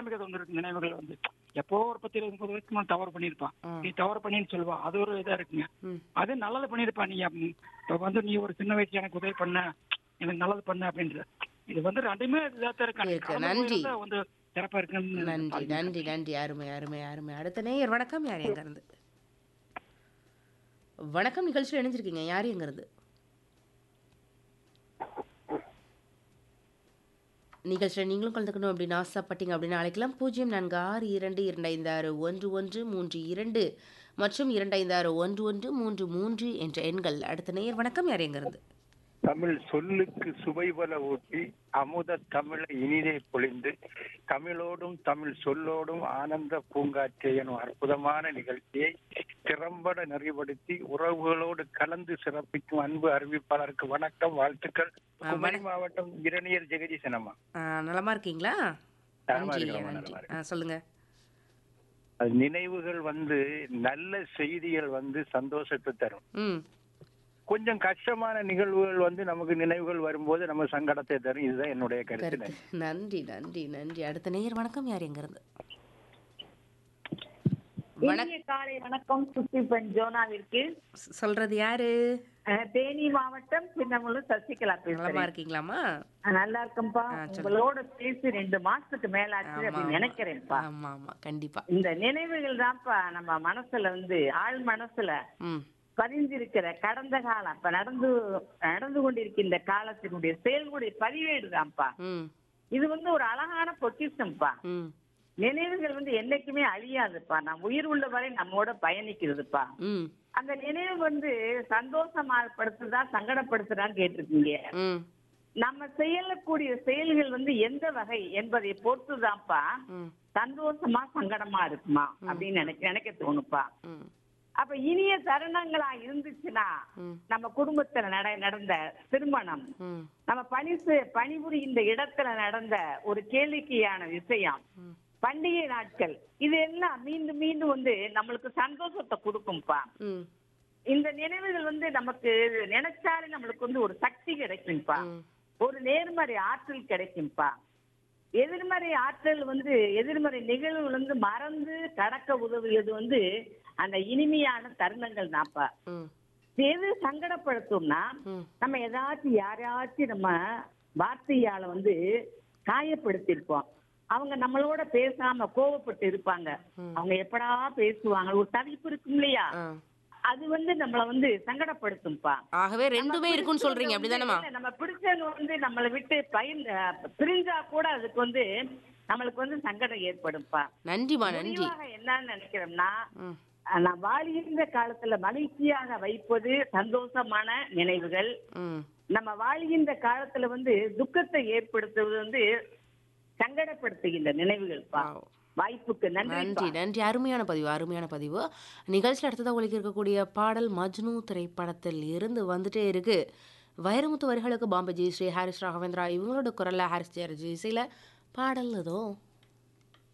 ஆரம்பிக்கிறது ஒன்று இருக்கு நினைவுகள் வந்து எப்போ ஒரு பத்து இருபது முப்பது வயசுக்கு மேல தவறு பண்ணியிருப்பான் ஆ. நீ தவறு பண்ணின்னு சொல்லுவா அது ஒரு இதா இருக்குங்க ம் அது நல்லது பண்ணியிருப்பா நீ ம், இப்ப வந்து நீ ஒரு சின்ன வயசுல எனக்கு உதவி பண்ண எனக்கு நல்லது பண்ண அப்படின்றது இது வந்து ரெண்டுமே இதாக தான் இருக்கு. இருக்கு நன்றி. வந்து சிறப்பா இருக்குன்னு நன்றி நன்றி நன்றி அருமை அருமை அருமை அடுத்த நேயர் வணக்கம் யார் எங்க இருந்து வணக்கம் நிகழ்ச்சியில் இணைஞ்சிருக்கீங்க யார் எங்க இருந்து நிகழ்ச்சியில் நீங்களும் கலந்துக்கணும் அப்படின்னு ஆசைப்பட்டீங்க அப்படின்னு அழைக்கலாம் பூஜ்ஜியம் நான்கு ஆறு இரண்டு இரண்டு ஐந்து ஆறு ஒன்று ஒன்று மூன்று இரண்டு மற்றும் இரண்டு ஐந்து ஆறு ஒன்று ஒன்று மூன்று மூன்று என்ற எண்கள் அடுத்த நேயர் வணக்கம் யார் எங்க இருந்து தமிழ் சொல்லுக்கு சுவைபல ஊட்டி அமுத தமிழை இனிதே பொழிந்து தமிழோடும் தமிழ் சொல்லோடும் ஆனந்த பூங்காற்றை எனும் அற்புதமான நிகழ்ச்சியை திறம்பட நெறிப்படுத்தி உறவுகளோடு கலந்து சிறப்பிக்கும் அன்பு அறிவிப்பாளருக்கு வணக்கம் வாழ்த்துக்கள் ஆ, குமரி வண- மாவட்டம் இரணியர் ஜெகதீசன் அம்மா ஆ, நலமா இருக்கீங்களா நலமா நன்றி இருக்கிறோம், நன்றி நலமா ஆ சொல்லுங்க அது நினைவுகள் வந்து நல்ல செய்திகள் வந்து சந்தோஷத்தை தரும் ம் கொஞ்சம் கஷ்டமான நிகழ்வுகள் வந்து நமக்கு நினைவுகள் வரும்போது நம்ம சங்கடத்தை தரும் இதுதான் என்னுடைய கருத்து கருத்து நன்றி நன்றி நன்றி அடுத்த நேயர் வணக்கம் யார் எங்க இருந்து வணக்கம் இனிய காலை வணக்கம் சுத்திப்பன் ஜோனாவிற்கு சொல்றது யாரு அஹ், தேனி மாவட்டம் சின்னமுழு சசிகலா நலமா பேசுறேன் இருக்கீங்களாமா அஹ், நல்லா இருக்கேன்ப்பா ஆ, சொல்லுங்க. உங்களோட பேசி ரெண்டு மாசத்துக்கு மேலாச்சு ஆமா, அப்படின்னு ஆமா. நினைக்கிறேன்ப்பா ஆமா ஆமா கண்டிப்பா இந்த நினைவுகள் தான்ப்பா நம்ம மனசுல வந்து ஆழ் மனசுல ம் பதிந்திருக்கிற கடந்த காலம் இப்ப நடந்து நடந்து கொண்டிருக்கின்ற காலத்தினுடைய செயல்களுடைய பதிவேடு தான்ப்பா ம் இது வந்து ஒரு அழகான பொக்கிஷம்ப்பா ம் நினைவுகள் வந்து என்னைக்குமே அழியாதுப்பா நம்ம உயிர் உள்ள வரை நம்மோட பயணிக்கிறதுப்பா ம் அந்த நினைவு வந்து சந்தோஷமாப்படுத்துதா சங்கடப்படுத்துதான்னு கேட்டிருக்கீங்க ம் நம்ம செய்யக்கூடிய செயல்கள் வந்து எந்த வகை என்பதை பொறுத்துதான்ப்பா ம் சந்தோஷமா சங்கடமா இருக்குமா அப்படின்னு நினைக்க நினைக்க தோணுப்பா ம் அப்ப இனிய தருணங்களா இருந்துச்சுன்னா ம். நம்ம குடும்பத்துல நட நடந்த திருமணம் ம் நம்ம பணி செ- பணிபுரிகின்ற இடத்துல நடந்த ஒரு கேளிக்கையான விஷயம் ம். பண்டிகை நாட்கள் இது எல்லாம் மீண்டும் மீண்டும் வந்து நம்மளுக்கு சந்தோஷத்தை கொடுக்கும்பா ம் இந்த நினைவுகள் வந்து நமக்கு நினைச்சாலே நம்மளுக்கு வந்து ஒரு சக்தி கிடைக்கும்பா ம். ஒரு நேர்மறை ஆற்றல் கிடைக்கும்பா எதிர்மறை ஆற்றல் வந்து எதிர்மறை நிகழ்வுகள் வந்து மறந்து கடக்க உதவியது வந்து அந்த இனிமையான தருணங்கள் தான்ப்பா ம் எது சங்கடப்படுத்தும்னா ம் நம்ம ஏதாச்சும் யாரையாச்சும் நம்ம வார்த்தையால வந்து காயப்படுத்திருப்போம் அவங்க நம்மளோட பேசாம கோவப்பட்டு இருப்பாங்க அவங்க எப்படா பேசுவாங்க ஒரு தவிப்பு இருக்கும் இல்லையா ஆ அது வந்து நம்மள வந்து சங்கடப்படுத்தும்பா ஆகவே ரெண்டுமே இருக்குன்னு சொல்றீங்க அப்படிதானேமா இல்ல, நம்ம பிடிச்சவங்க வந்து நம்மளை விட்டு பயன் அஹ், பிரிஞ்சா கூட அதுக்கு வந்து நம்மளுக்கு வந்து சங்கடம் ஏற்படும்பா நன்றிமா நன்றி முடிவாக என்னன்னு நினைக்கிறோம்னா ம் அஹ், நான் வாழ்கின்ற காலத்துல மகிழ்ச்சியாக வைப்பது சந்தோஷமான நினைவுகள் ம் நம்ம வாழ்கின்ற காலத்துல வந்து துக்கத்தை ஏற்படுத்துவது வந்து சங்கடப்படுத்துகின்ற நினைவுகள்ப்பா Wow. வாய்ப்புக்கு நன்றி நன்றி நன்றி அருமையான பதிவு அருமையான பதிவு நிகழ்ச்சியில் அடுத்ததாக ஒழிக்க இருக்கக்கூடிய பாடல் மஜ்னு திரைப்படத்தில் இருந்து வந்துட்டே இருக்கு வைரமுத்து வரிகளுக்கு பாம்பே ஜி ஸ்ரீ ஹாரிஸ் ராகவேந்திரா இவங்களோட குரல்ல ஹாரிஸ் ஜெயராஜ் இசையில் பாடல் ஏதோ